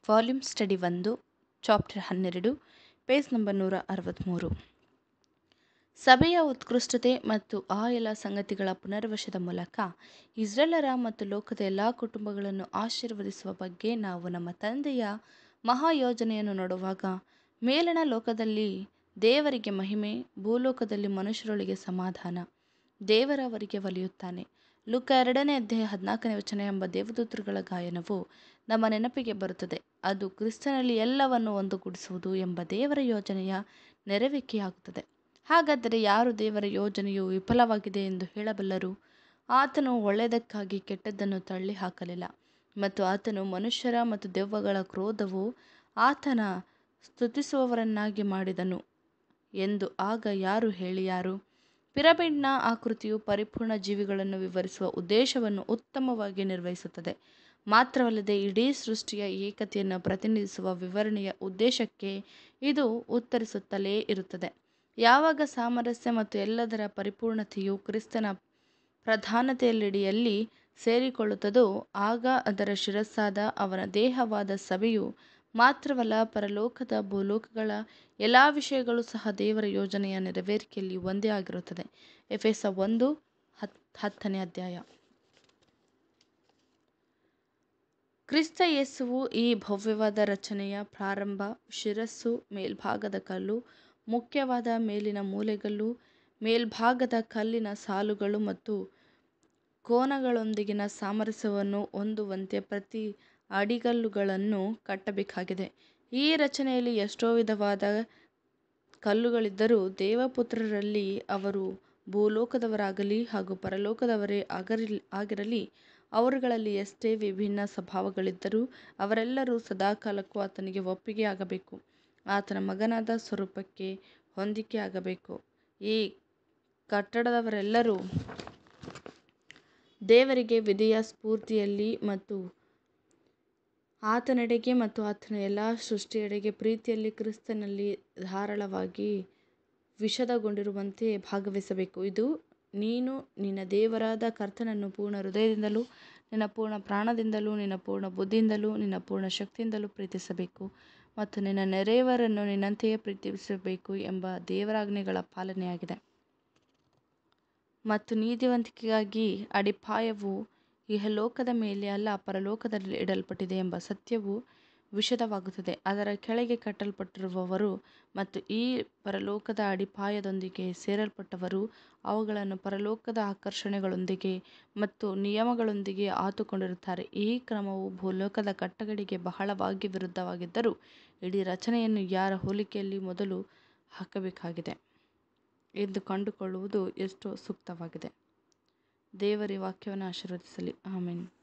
volume study ಒಂದು chapter ಹನ್ನೆರಡು page number ನೂರ ಅರವತ್ತ್ಮೂರು ಸಭೆಯ ಉತ್ಕೃಷ್ಟತೆ ಮತ್ತು ಆ ಎಲ್ಲ ಸಂಗತಿಗಳ ಪುನರ್ವಶದ ಮೂಲಕ ಇಸ್ರೇಲರ ಮತ್ತು ಲೋಕದ ಎಲ್ಲ ಕುಟುಂಬಗಳನ್ನು ಆಶೀರ್ವದಿಸುವ ಬಗ್ಗೆ ನಾವು ನಮ್ಮ ತಂದೆಯ ಮಹಾಯೋಜನೆಯನ್ನು ನೋಡುವಾಗ ಮೇಲಣ ಲೋಕದಲ್ಲಿ ದೇವರಿಗೆ ಮಹಿಮೆ ಭೂಲೋಕದಲ್ಲಿ ಮನುಷ್ಯರೊಳಗೆ ಸಮಾಧಾನ ದೇವರ ಅವರಿಗೆ ಒಲಿಯುತ್ತಾನೆ ಲುಕ ಎರಡನೇ ಅಧ್ಯಾಯ ಹದಿನಾಲ್ಕನೇ ವಚನ ಎಂಬ ದೇವದೂತರುಗಳ ಗಾಯನವು ನಮ್ಮ ನೆನಪಿಗೆ ಬರುತ್ತದೆ ಅದು ಕ್ರಿಸ್ತನಲ್ಲಿ ಎಲ್ಲವನ್ನು ಒಂದುಗೂಡಿಸುವುದು ಎಂಬ ದೇವರ ಯೋಜನೆಯ ನೆರವೇರಿಕೆಯಾಗುತ್ತದೆ ಹಾಗಾದರೆ ಯಾರು ದೇವರ ಯೋಜನೆಯು ವಿಫಲವಾಗಿದೆ ಎಂದು ಹೇಳಬಲ್ಲರು ಆತನು ಒಳ್ಳೆಯದಕ್ಕಾಗಿ ಕೆಟ್ಟದ್ದನ್ನು ತಳ್ಳಿ ಹಾಕಲಿಲ್ಲ ಮತ್ತು ಆತನು ಮನುಷ್ಯರ ಮತ್ತು ದೆವ್ವಗಳ ಕ್ರೋಧವು ಆತನ ಸ್ತುತಿಸುವವರನ್ನಾಗಿ ಮಾಡಿದನು ಎಂದು ಆಗ ಯಾರು ಹೇಳಿಯಾರು ಪಿರಮಿಡ್ನ ಆಕೃತಿಯು ಪರಿಪೂರ್ಣ ಜೀವಿಗಳನ್ನು ವಿವರಿಸುವ ಉದ್ದೇಶವನ್ನು ಉತ್ತಮವಾಗಿ ನಿರ್ವಹಿಸುತ್ತದೆ ಮಾತ್ರವಲ್ಲದೆ ಇಡೀ ಸೃಷ್ಟಿಯ ಏಕತೆಯನ್ನು ಪ್ರತಿನಿಧಿಸುವ ವಿವರಣೆಯ ಉದ್ದೇಶಕ್ಕೆ ಇದು ಉತ್ತರಿಸುತ್ತಲೇ ಇರುತ್ತದೆ ಯಾವಾಗ ಸಾಮರಸ್ಯ ಮತ್ತು ಎಲ್ಲದರ ಪರಿಪೂರ್ಣತೆಯು ಕ್ರಿಸ್ತನ ಪ್ರಧಾನತೆಯಡಿಯಲ್ಲಿ ಸೇರಿಕೊಳ್ಳುತ್ತದೋ ಆಗ ಅದರ ಶಿರಸ್ಸಾದ ಅವನ ದೇಹವಾದ ಸಭೆಯು ಮಾತ್ರವಲ್ಲ ಪರಲೋಕದ ಭೂಲೋಕಗಳ ಎಲ್ಲ ವಿಷಯಗಳು ಸಹ ದೇವರ ಯೋಜನೆಯ ನೆರವೇರಿಕೆಯಲ್ಲಿ ಒಂದೇ ಆಗಿರುತ್ತದೆ ಎಫೆಸ ಒಂದು ಹತ್ ಹತ್ತನೇ ಅಧ್ಯಾಯ ಕ್ರಿಸ್ತ ಯೇಸುವು ಈ ಭವ್ಯವಾದ ರಚನೆಯ ಪ್ರಾರಂಭ ಶಿರಸ್ಸು ಮೇಲ್ಭಾಗದ ಕಲ್ಲು ಮುಖ್ಯವಾದ ಮೇಲಿನ ಮೂಲೆಗಲ್ಲು ಮೇಲ್ಭಾಗದ ಕಲ್ಲಿನ ಸಾಲುಗಳು ಮತ್ತು ಕೋನಗಳೊಂದಿಗಿನ ಸಾಮರಸ್ಯವನ್ನು ಹೊಂದುವಂತೆ ಪ್ರತಿ ಅಡಿಗಲ್ಲುಗಳನ್ನು ಕಟ್ಟಬೇಕಾಗಿದೆ ಈ ರಚನೆಯಲ್ಲಿ ಎಷ್ಟೋ ವಿಧವಾದ ಕಲ್ಲುಗಳಿದ್ದರೂ ದೇವಪುತ್ರರಲ್ಲಿ ಅವರು ಭೂಲೋಕದವರಾಗಲಿ ಹಾಗೂ ಪರಲೋಕದವರೇ ಆಗಲಿ ಆಗಿರಲಿ ಅವರುಗಳಲ್ಲಿ ಎಷ್ಟೇ ವಿಭಿನ್ನ ಸ್ವಭಾವಗಳಿದ್ದರೂ ಅವರೆಲ್ಲರೂ ಸದಾಕಾಲಕ್ಕೂ ಆತನಿಗೆ ಒಪ್ಪಿಗೆಯಾಗಬೇಕು ಆತನ ಮಗನಾದ ಸ್ವರೂಪಕ್ಕೆ ಹೊಂದಿಕೆಯಾಗಬೇಕು ಈ ಕಟ್ಟಡದವರೆಲ್ಲರೂ ದೇವರಿಗೆ ವಿಧೇಯ ಸ್ಫೂರ್ತಿಯಲ್ಲಿ ಮತ್ತು ಆತನೆಡೆಗೆ ಮತ್ತು ಆತನ ಎಲ್ಲ ಸೃಷ್ಟಿಯೆಡೆಗೆ ಪ್ರೀತಿಯಲ್ಲಿ ಕ್ರಿಸ್ತನಲ್ಲಿ ಧಾರಾಳವಾಗಿ ವಿಶದಗೊಂಡಿರುವಂತೆ ಭಾಗವಹಿಸಬೇಕು ಇದು ನೀನು ನಿನ್ನ ದೇವರಾದ ಕರ್ತನನ್ನು ಪೂರ್ಣ ಹೃದಯದಿಂದಲೂ ನಿನ್ನ ಪೂರ್ಣ ಪ್ರಾಣದಿಂದಲೂ ನಿನ್ನ ಪೂರ್ಣ ಬುದ್ಧಿಯಿಂದಲೂ ನಿನ್ನ ಪೂರ್ಣ ಶಕ್ತಿಯಿಂದಲೂ ಪ್ರೀತಿಸಬೇಕು ಮತ್ತು ನಿನ್ನ ನೆರೆಯವರನ್ನು ನಿನ್ನಂತೆಯೇ ಪ್ರೀತಿಸಬೇಕು ಎಂಬ ದೇವರಾಜ್ಞೆಗಳ ಪಾಲನೆಯಾಗಿದೆ ಮತ್ತು ನೀತಿವಂತಿಕೆಗಾಗಿ ಅಡಿಪಾಯವು ಇಹಲೋಕದ ಮೇಲೆ ಅಲ್ಲ ಪರಲೋಕದಲ್ಲಿ ಇಡಲ್ಪಟ್ಟಿದೆ ಎಂಬ ಸತ್ಯವು ವಿಶದವಾಗುತ್ತದೆ ಅದರ ಕೆಳಗೆ ಕಟ್ಟಲ್ಪಟ್ಟಿರುವವರು ಮತ್ತು ಈ ಪರಲೋಕದ ಅಡಿಪಾಯದೊಂದಿಗೆ ಸೇರಲ್ಪಟ್ಟವರು ಅವುಗಳನ್ನು ಪರಲೋಕದ ಆಕರ್ಷಣೆಗಳೊಂದಿಗೆ ಮತ್ತು ನಿಯಮಗಳೊಂದಿಗೆ ಆತುಕೊಂಡಿರುತ್ತಾರೆ ಈ ಕ್ರಮವು ಭೂಲೋಕದ ಕಟ್ಟಕಡೆಗೆ ಬಹಳವಾಗಿ ವಿರುದ್ಧವಾಗಿದ್ದರೂ ಇಡೀ ರಚನೆಯನ್ನು ಯಾರ ಹೋಲಿಕೆಯಲ್ಲಿ ಮೊದಲು ಹಾಕಬೇಕಾಗಿದೆ ಎಂದು ಕಂಡುಕೊಳ್ಳುವುದು ಎಷ್ಟೋ ಸೂಕ್ತವಾಗಿದೆ ದೇವರ ವಾಕ್ಯವನ್ನು ಆಶೀರ್ವದಿಸಲಿ ಆಮೇನ್